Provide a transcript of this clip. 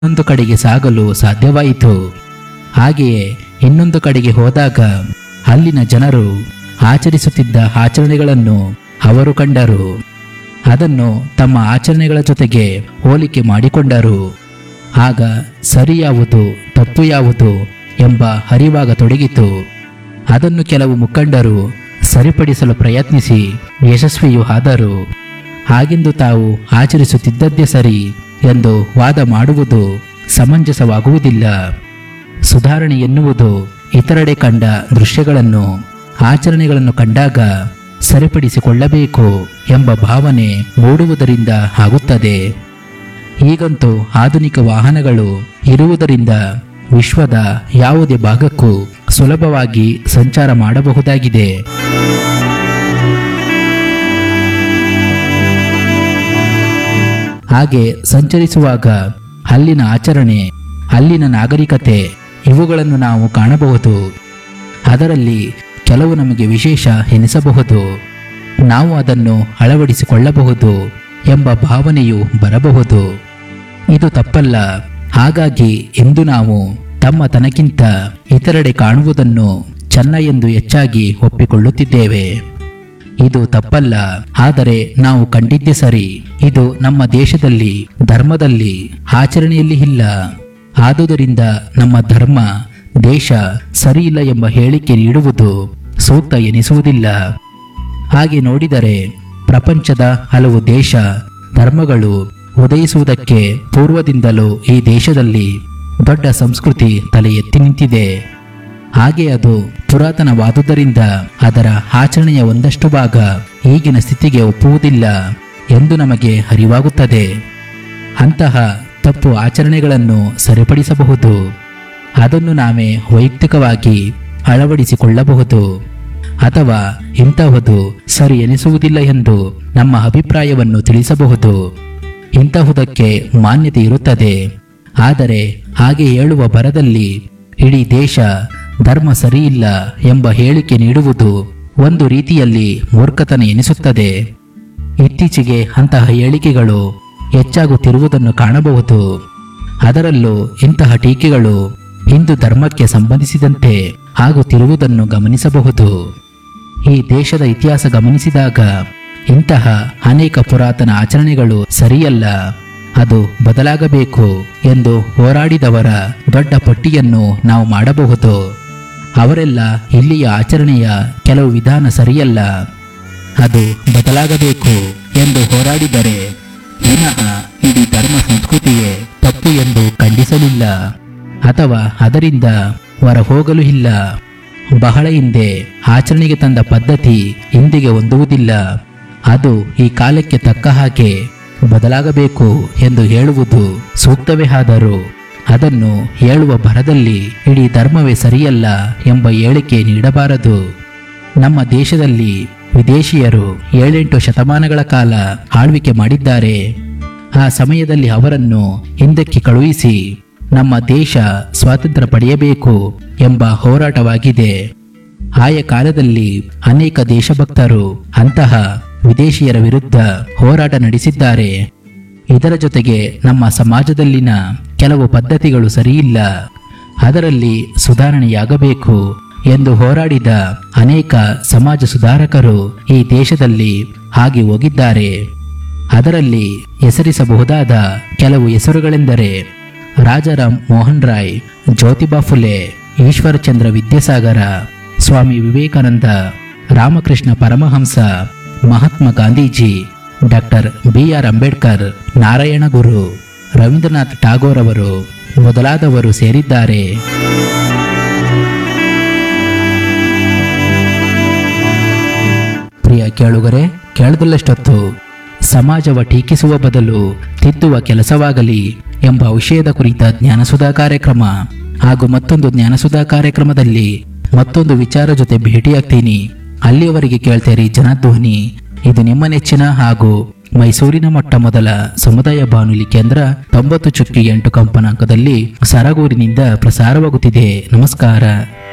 ಒಂದು ಕಡೆಗೆ ಸಾಗಲು ಸಾಧ್ಯವಾಯಿತು ಹಾಗೆಯೇ ಇನ್ನೊಂದು ಕಡೆಗೆ ಹೋದಾಗ ಅಲ್ಲಿನ ಜನರು ಆಚರಿಸುತ್ತಿದ್ದ ಆಚರಣೆಗಳನ್ನು ಅವರು ಕಂಡರು ಅದನ್ನು ತಮ್ಮ ಆಚರಣೆಗಳ ಜೊತೆಗೆ ಹೋಲಿಕೆ ಮಾಡಿಕೊಂಡರು ಆಗ ಸರಿ ಯಾವುದು ತಪ್ಪು ಯಾವುದು ಎಂಬ ಅರಿವಾಗತೊಡಗಿತು ಅದನ್ನು ಕೆಲವು ಮುಖಂಡರು ಸರಿಪಡಿಸಲು ಪ್ರಯತ್ನಿಸಿ ಯಶಸ್ವಿಯೂ ಆದರು ಹಾಗೆಂದು ತಾವು ಆಚರಿಸುತ್ತಿದ್ದದ್ದೇ ಸರಿ ಎಂದು ವಾದ ಮಾಡುವುದು ಸಮಂಜಸವಾಗುವುದಿಲ್ಲ ಸುಧಾರಣೆ ಎನ್ನುವುದು ಇತರೆಡೆ ಕಂಡ ದೃಶ್ಯಗಳನ್ನು ಆಚರಣೆಗಳನ್ನು ಕಂಡಾಗ ಸರಿಪಡಿಸಿಕೊಳ್ಳಬೇಕು ಎಂಬ ಭಾವನೆ ಮೂಡುವುದರಿಂದ ಆಗುತ್ತದೆ ಈಗಂತೂ ಆಧುನಿಕ ವಾಹನಗಳು ಇರುವುದರಿಂದ ವಿಶ್ವದ ಯಾವುದೇ ಭಾಗಕ್ಕೂ ಸುಲಭವಾಗಿ ಸಂಚಾರ ಮಾಡಬಹುದಾಗಿದೆ ಹಾಗೆ ಸಂಚರಿಸುವಾಗ ಅಲ್ಲಿನ ಆಚರಣೆ ಅಲ್ಲಿನ ನಾಗರಿಕತೆ ಇವುಗಳನ್ನು ನಾವು ಕಾಣಬಹುದು ಅದರಲ್ಲಿ ಕೆಲವು ನಮಗೆ ವಿಶೇಷ ಎನಿಸಬಹುದು ನಾವು ಅದನ್ನು ಅಳವಡಿಸಿಕೊಳ್ಳಬಹುದು ಎಂಬ ಭಾವನೆಯು ಬರಬಹುದು ಇದು ತಪ್ಪಲ್ಲ ಹಾಗಾಗಿ ಎಂದು ನಾವು ತಮ್ಮ ತನಕ್ಕಿಂತ ಇತರೆಡೆ ಕಾಣುವುದನ್ನು ಚೆನ್ನ ಎಂದು ಹೆಚ್ಚಾಗಿ ಒಪ್ಪಿಕೊಳ್ಳುತ್ತಿದ್ದೇವೆ ಇದು ತಪ್ಪಲ್ಲ ಆದರೆ ನಾವು ಕಂಡಿದ್ದೇ ಸರಿ ಇದು ನಮ್ಮ ದೇಶದಲ್ಲಿ ಧರ್ಮದಲ್ಲಿ ಆಚರಣೆಯಲ್ಲಿ ಇಲ್ಲ ಆದುದರಿಂದ ನಮ್ಮ ಧರ್ಮ ದೇಶ ಸರಿಯಿಲ್ಲ ಎಂಬ ಹೇಳಿಕೆ ನೀಡುವುದು ಸೂಕ್ತ ಎನಿಸುವುದಿಲ್ಲ ಹಾಗೆ ನೋಡಿದರೆ ಪ್ರಪಂಚದ ಹಲವು ದೇಶ ಧರ್ಮಗಳು ಉದಯಿಸುವುದಕ್ಕೆ ಪೂರ್ವದಿಂದಲೂ ಈ ದೇಶದಲ್ಲಿ ದೊಡ್ಡ ಸಂಸ್ಕೃತಿ ತಲೆ ಎತ್ತಿ ನಿಂತಿದೆ ಹಾಗೆ ಅದು ಪುರಾತನವಾದುದರಿಂದ ಅದರ ಆಚರಣೆಯ ಒಂದಷ್ಟು ಭಾಗ ಈಗಿನ ಸ್ಥಿತಿಗೆ ಒಪ್ಪುವುದಿಲ್ಲ ಎಂದು ನಮಗೆ ಅರಿವಾಗುತ್ತದೆ ಅಂತಹ ತಪ್ಪು ಆಚರಣೆಗಳನ್ನು ಸರಿಪಡಿಸಬಹುದು ಅದನ್ನು ನಾವೇ ವೈಯಕ್ತಿಕವಾಗಿ ಅಳವಡಿಸಿಕೊಳ್ಳಬಹುದು ಅಥವಾ ಇಂತಹದು ಸರಿ ಎನಿಸುವುದಿಲ್ಲ ಎಂದು ನಮ್ಮ ಅಭಿಪ್ರಾಯವನ್ನು ತಿಳಿಸಬಹುದು ಇಂತಹುದಕ್ಕೆ ಮಾನ್ಯತೆ ಇರುತ್ತದೆ ಆದರೆ ಹಾಗೆ ಹೇಳುವ ಬರದಲ್ಲಿ ಇಡೀ ದೇಶ ಧರ್ಮ ಸರಿಯಿಲ್ಲ ಎಂಬ ಹೇಳಿಕೆ ನೀಡುವುದು ಒಂದು ರೀತಿಯಲ್ಲಿ ಮೂರ್ಖತನ ಎನಿಸುತ್ತದೆ ಇತ್ತೀಚೆಗೆ ಅಂತಹ ಹೇಳಿಕೆಗಳು ಹೆಚ್ಚಾಗುತ್ತಿರುವುದನ್ನು ಕಾಣಬಹುದು ಅದರಲ್ಲೂ ಇಂತಹ ಟೀಕೆಗಳು ಹಿಂದೂ ಧರ್ಮಕ್ಕೆ ಸಂಬಂಧಿಸಿದಂತೆ ಆಗುತ್ತಿರುವುದನ್ನು ಗಮನಿಸಬಹುದು ಈ ದೇಶದ ಇತಿಹಾಸ ಗಮನಿಸಿದಾಗ ಇಂತಹ ಅನೇಕ ಪುರಾತನ ಆಚರಣೆಗಳು ಸರಿಯಲ್ಲ ಅದು ಬದಲಾಗಬೇಕು ಎಂದು ಹೋರಾಡಿದವರ ದೊಡ್ಡ ಪಟ್ಟಿಯನ್ನು ನಾವು ಮಾಡಬಹುದು ಅವರೆಲ್ಲ ಇಲ್ಲಿಯ ಆಚರಣೆಯ ಕೆಲವು ವಿಧಾನ ಸರಿಯಲ್ಲ ಅದು ಬದಲಾಗಬೇಕು ಎಂದು ಹೋರಾಡಿದರೆ ವಿನಃ ಇಡೀ ಧರ್ಮ ಸಂಸ್ಕೃತಿಯೇ ತಪ್ಪು ಎಂದು ಖಂಡಿಸಲಿಲ್ಲ ಅಥವಾ ಅದರಿಂದ ಹೊರ ಹೋಗಲು ಇಲ್ಲ ಬಹಳ ಹಿಂದೆ ಆಚರಣೆಗೆ ತಂದ ಪದ್ಧತಿ ಇಂದಿಗೆ ಹೊಂದುವುದಿಲ್ಲ ಅದು ಈ ಕಾಲಕ್ಕೆ ತಕ್ಕ ಹಾಗೆ ಬದಲಾಗಬೇಕು ಎಂದು ಹೇಳುವುದು ಸೂಕ್ತವೇ ಆದರೂ ಅದನ್ನು ಹೇಳುವ ಭರದಲ್ಲಿ ಇಡೀ ಧರ್ಮವೇ ಸರಿಯಲ್ಲ ಎಂಬ ಹೇಳಿಕೆ ನೀಡಬಾರದು ನಮ್ಮ ದೇಶದಲ್ಲಿ ವಿದೇಶಿಯರು ಏಳೆಂಟು ಶತಮಾನಗಳ ಕಾಲ ಆಳ್ವಿಕೆ ಮಾಡಿದ್ದಾರೆ ಆ ಸಮಯದಲ್ಲಿ ಅವರನ್ನು ಹಿಂದಕ್ಕೆ ಕಳುಹಿಸಿ ನಮ್ಮ ದೇಶ ಸ್ವಾತಂತ್ರ್ಯ ಪಡೆಯಬೇಕು ಎಂಬ ಹೋರಾಟವಾಗಿದೆ ಆಯಾ ಕಾಲದಲ್ಲಿ ಅನೇಕ ದೇಶಭಕ್ತರು ಅಂತಹ ವಿದೇಶಿಯರ ವಿರುದ್ಧ ಹೋರಾಟ ನಡೆಸಿದ್ದಾರೆ ಇದರ ಜೊತೆಗೆ ನಮ್ಮ ಸಮಾಜದಲ್ಲಿನ ಕೆಲವು ಪದ್ಧತಿಗಳು ಸರಿಯಿಲ್ಲ ಅದರಲ್ಲಿ ಸುಧಾರಣೆಯಾಗಬೇಕು ಎಂದು ಹೋರಾಡಿದ ಅನೇಕ ಸಮಾಜ ಸುಧಾರಕರು ಈ ದೇಶದಲ್ಲಿ ಹಾಗೆ ಹೋಗಿದ್ದಾರೆ ಅದರಲ್ಲಿ ಹೆಸರಿಸಬಹುದಾದ ಕೆಲವು ಹೆಸರುಗಳೆಂದರೆ Raja Ram Mohan Roy Jyotiba Phule Ishwar Chandra Vidyasagar Swami Vivekananda Ramakrishna Paramahamsa Mahatma Gandhiji doctor B R Ambedkar Narayana Guru Rabindranath Tagore ಅವರು ಮೊದಲಾದವರು ಸೇರಿದ್ದಾರೆ ಪ್ರಿಯ ಕೇಳುಗರೆ ಕೇಳದಲ್ಲಷ್ಟೊತ್ತು ಸಮಾಜವ ಟೀಕಿಸುವ ಬದಲು ತಿದ್ದುವ ಕೆಲಸವಾಗಲಿ ಎಂಬ ವಿಷಯದ ಕುರಿತ ಜ್ಞಾನಸುಧಾ ಕಾರ್ಯಕ್ರಮ ಹಾಗೂ ಮತ್ತೊಂದು ಜ್ಞಾನಸುಧಾ ಕಾರ್ಯಕ್ರಮದಲ್ಲಿ ಮತ್ತೊಂದು ವಿಚಾರ ಜೊತೆ ಭೇಟಿಯಾಗ್ತೀನಿ ಅಲ್ಲಿಯವರೆಗೆ ಕೇಳ್ತೇರಿ ಜನಧ್ವನಿ ಇದು ನಿಮ್ಮ ನೆಚ್ಚಿನ ಹಾಗೂ ಮೈಸೂರಿನ ಮೊಟ್ಟ ಮೊದಲ ಸಮುದಾಯ ಬಾನುಲಿ ಕೇಂದ್ರ ತೊಂಬತ್ತು ಚುಕ್ಕಿ ಎಂಟು ಕಂಪನಾಂಕದಲ್ಲಿ ಸರಗೂರಿನಿಂದ ಪ್ರಸಾರವಾಗುತ್ತಿದೆ ನಮಸ್ಕಾರ